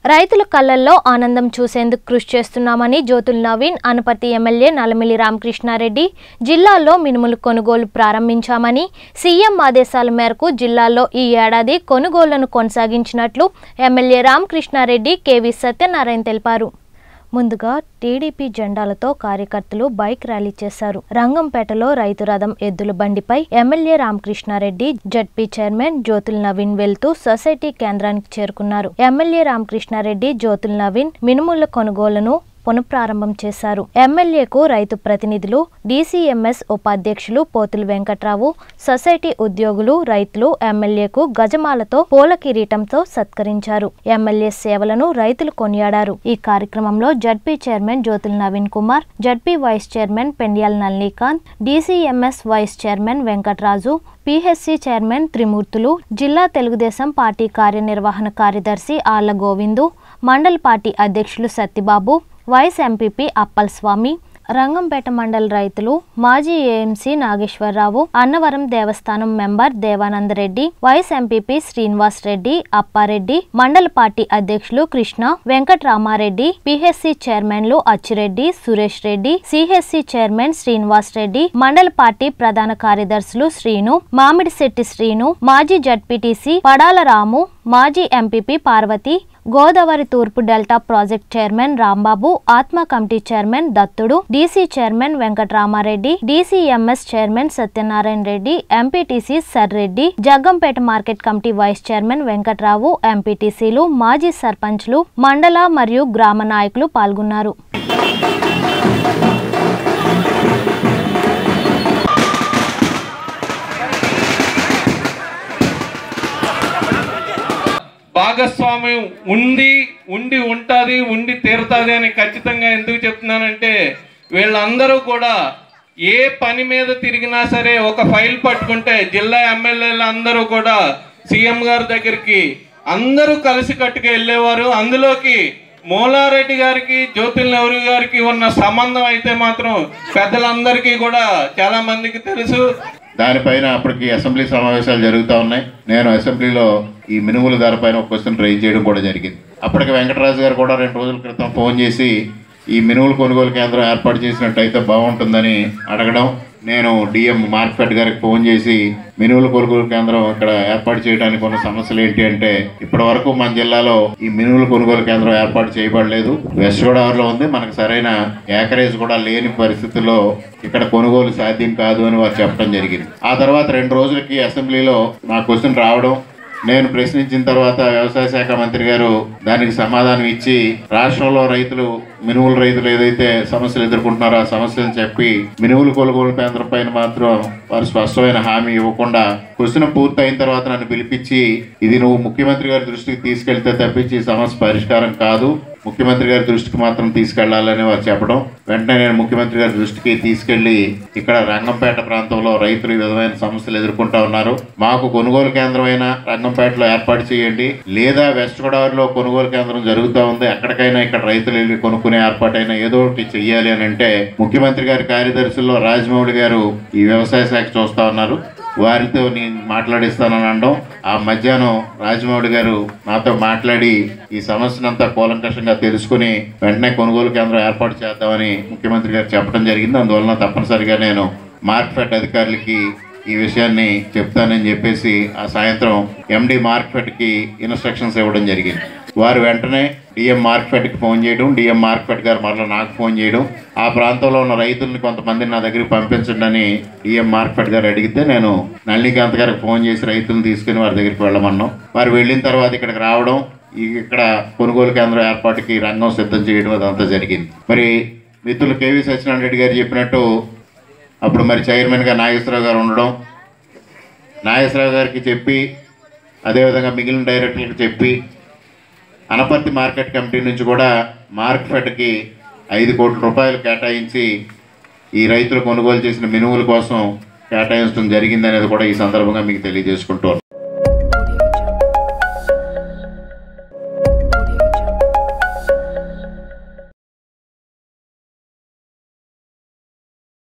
రైతుల కళ్ళల్లో ఆనందం చూసేందుకు కృషి చేస్తున్నామని జ్యోతుల్ నవీన్ అనపర్తి ఎమ్మెల్యే నలమిలి రామకృష్ణారెడ్డి జిల్లాలో మినుములు కొనుగోలు ప్రారంభించామని సీఎం ఆదేశాల మేరకు జిల్లాలో ఈ ఏడాది కొనుగోళ్లను కొనసాగించినట్లు ఎమ్మెల్యే రామకృష్ణారెడ్డి కేవీ సత్యనారాయణ తెలిపారు ముందుగా టీడీపీ జెండాలతో కార్యకర్తలు బైక్ ర్యాలీ చేశారు రంగంపేటలో రైతు రథం ఎద్దుల బండిపై MLA Ramakrishna Reddy ZP chairman Jyothula Naveen వెళ్తూ సొసైటీ కేంద్రానికి చేరుకున్నారు ఎమ్మెల్యే రామకృష్ణారెడ్డి జ్యోతుల్ నవీన్ మినుముల కొనుగోలును పునఃప్రారంభం చేశారు ఎమ్మెల్యేకు రైతు ప్రతినిధులు డీసీఎంఎస్ ఉపాధ్యక్షులు పోతుల వెంకట్రావు సొసైటీ ఉద్యోగులు రైతులు ఎమ్మెల్యేకు గజమాలతో పూల కిరీటంతో సత్కరించారు ఎమ్మెల్యే సేవలను రైతులు కొనియాడారు ఈ కార్యక్రమంలో ZP chairman Jyothula Naveen Kumar ZP vice chairman Pendyala Nallikanth DCMS vice chairman Venkatraju PHC chairman Trimurthulu జిల్లా తెలుగుదేశం పార్టీ కార్యనిర్వహణ కార్యదర్శి ఆళ్ల గోవిందు మండల పార్టీ అధ్యక్షులు సత్యబాబు వైస్ ఎంపీపీ అప్పల్ స్వామి రంగంపేట మండల రైతులు మాజీ ఏఎంసీ నాగేశ్వరరావు అన్నవరం దేవస్థానం member Devananda Reddy vice MPP Srinivas Reddy Appa Reddy మండల పార్టీ అధ్యక్షులు కృష్ణ వెంకట్రామారెడ్డి పిహెచ్సి చైర్మన్లు అచ్చిరెడ్డి సురేష్ రెడ్డి సిహెచ్సి చైర్మన్ శ్రీనివాస్ రెడ్డి మండల పార్టీ ప్రధాన కార్యదర్శులు శ్రీను మామిడిశెట్టి శ్రీను మాజీ జడ్పీటీసీ పడాల రాము మాజీ ఎంపీపీ పార్వతి గోదావరి తూర్పు డెల్టా ప్రాజెక్ట్ చైర్మన్ రాంబాబు ఆత్మ committee chairman Dattudu DC chairman Venkatarama Reddy DCMS chairman Satyanarayana Reddy MPTC Sar Reddy Jaggampeta market committee vice chairman Venkata Rao ఎంపీటీసీలు మాజీ సర్పంచ్లు మండల మరియు గ్రామ నాయకులు పాల్గొన్నారు భాగస్వామ్యం ఉంది ఉండి ఉంటుంది ఉండి తీరుతుంది అని ఖచ్చితంగా ఎందుకు చెప్తున్నానంటే వీళ్ళందరూ కూడా ఏ పని మీద తిరిగినా సరే ఒక ఫైల్ పట్టుకుంటే జిల్లా ఎమ్మెల్యేలు అందరూ కూడా సీఎం గారి దగ్గరికి అందరూ కలిసి కట్టుకు వెళ్ళేవారు అందులోకి మూలారెడ్డి గారికి జ్యోతిల్ నెహ్రూ గారికి ఉన్న సంబంధం అయితే మాత్రం పెద్దలందరికీ కూడా చాలా మందికి తెలుసు దానిపైన అప్పటికి అసెంబ్లీ సమావేశాలు జరుగుతూ ఉన్నాయి నేను అసెంబ్లీలో ఈ మినుముల ధర పైన ఒక క్వశ్చన్ రైజ్ చేయడం కూడా జరిగింది అప్పటికి వెంకటరాజు గారు కూడా రెండు రోజుల క్రితం ఫోన్ చేసి ఈ మినుముల కొనుగోలు కేంద్రం ఏర్పాటు చేసినట్టయితే బాగుంటుందని అడగడం నేను డిఎం మార్కెట్ గారికి ఫోన్ చేసి మినుముల కొనుగోలు కేంద్రం ఇక్కడ ఏర్పాటు చేయడానికి ఉన్న సమస్యలు ఏంటి అంటే ఇప్పటి వరకు మన జిల్లాలో ఈ మినుముల కొనుగోలు కేంద్రం ఏర్పాటు చేయబడలేదు వెస్ట్ గోదావరిలో ఉంది మనకు సరైన ఏకరేజ్ కూడా లేని పరిస్థితుల్లో ఇక్కడ కొనుగోలు సాధ్యం కాదు అని వారు చెప్పడం జరిగింది ఆ తర్వాత రెండు రోజులకి అసెంబ్లీలో నా క్వశ్చన్ రావడం నేను ప్రశ్నించిన తర్వాత వ్యవసాయ శాఖ మంత్రి గారు దానికి సమాధానం ఇచ్చి రాష్ట్రంలో రైతులు మినుములు రైతులు ఏదైతే సమస్యలు ఎదుర్కొంటున్నారో ఆ సమస్యలు చెప్పి మినుములు కొనుగోలు కేంద్రం పైన మాత్రం వారు స్పష్టమైన హామీ ఇవ్వకుండా క్వశ్చన్ పూర్తి అయిన తర్వాత నన్ను పిలిపించి ఇది నువ్వు ముఖ్యమంత్రి గారి దృష్టికి తీసుకెళ్తే తప్పించి ఈ సమస్య పరిష్కారం కాదు ముఖ్యమంత్రి గారి దృష్టికి మాత్రం తీసుకెళ్లాలని వారు చెప్పడం వెంటనే నేను ముఖ్యమంత్రి గారి దృష్టికి తీసుకెళ్లి ఇక్కడ రంగంపేట ప్రాంతంలో రైతులు ఈ విధమైన సమస్యలు ఎదుర్కొంటా ఉన్నారు మాకు కొనుగోలు కేంద్రమైన రంగంపేటలో ఏర్పాటు చేయండి లేదా వెస్ట్ గోదావరిలో కొనుగోలు కేంద్రం జరుగుతూ ఉంది ఎక్కడికైనా ఇక్కడ రైతులు వెళ్ళి కొనుక్కునే ఏర్పాటైనా ఏదో ఒకటి చెయ్యాలి అని అంటే ముఖ్యమంత్రి గారి కార్యదర్శుల్లో రాజమౌళి గారు ఈ వ్యవసాయ శాఖ చూస్తా ఉన్నారు వారితో నేను మాట్లాడిస్తానని అనడం ఆ మధ్యాహ్నం రాజమౌళి గారు నాతో మాట్లాడి ఈ సమస్యనంతా కూలంకషంగా తెలుసుకుని వెంటనే కొనుగోలు కేంద్రం ఏర్పాటు చేద్దామని ముఖ్యమంత్రి గారు చెప్పడం జరిగింది అందువలన తప్పనిసరిగా నేను మార్క్ఫెడ్ అధికారులకి ఈ విషయాన్ని చెప్తానని చెప్పేసి ఆ సాయంత్రం ఎండి మార్క్ఫెడ్కి ఇన్స్ట్రక్షన్స్ ఇవ్వడం జరిగింది వారు వెంటనే డిఎం మార్క్ఫెడ్కి ఫోన్ చేయడం డిఎం మార్క్ఫెడ్ గారు మరలా నాకు ఫోన్ చేయడం ఆ ప్రాంతంలో ఉన్న రైతుల్ని కొంతమందిని నా దగ్గరికి పంపించండి అని డిఎం మార్క్ఫెడ్ గారు అడిగితే నేను నళినీకాంత్ గారికి ఫోన్ చేసి రైతులను తీసుకుని వారి దగ్గరికి వెళ్ళమన్నాం వారు వెళ్ళిన తర్వాత ఇక్కడికి రావడం ఈ- ఇక్కడ కొనుగోలు కేంద్రం ఏర్పాటుకి రంగం సిద్ధం చేయడం అదంతా జరిగింది మరి మిత్రులు కేవీ సత్యనారాయణ రెడ్డి గారు చెప్పినట్టు అప్పుడు మరి చైర్మన్గా నాగేశ్వరరావు గారు ఉండడం నాగేశ్వరరావు గారికి చెప్పి అదేవిధంగా మిగిలిన డైరెక్టర్లకు చెప్పి అనపర్తి మార్కెట్ కమిటీ నుంచి కూడా మార్కెట్కి ఐదు కోట్ల రూపాయలు కేటాయించి ఈ రైతులు కొనుగోలు చేసిన మినుముల కోసం కేటాయించడం జరిగిందనేది కూడా ఈ సందర్భంగా మీకు తెలియజేసుకుంటూ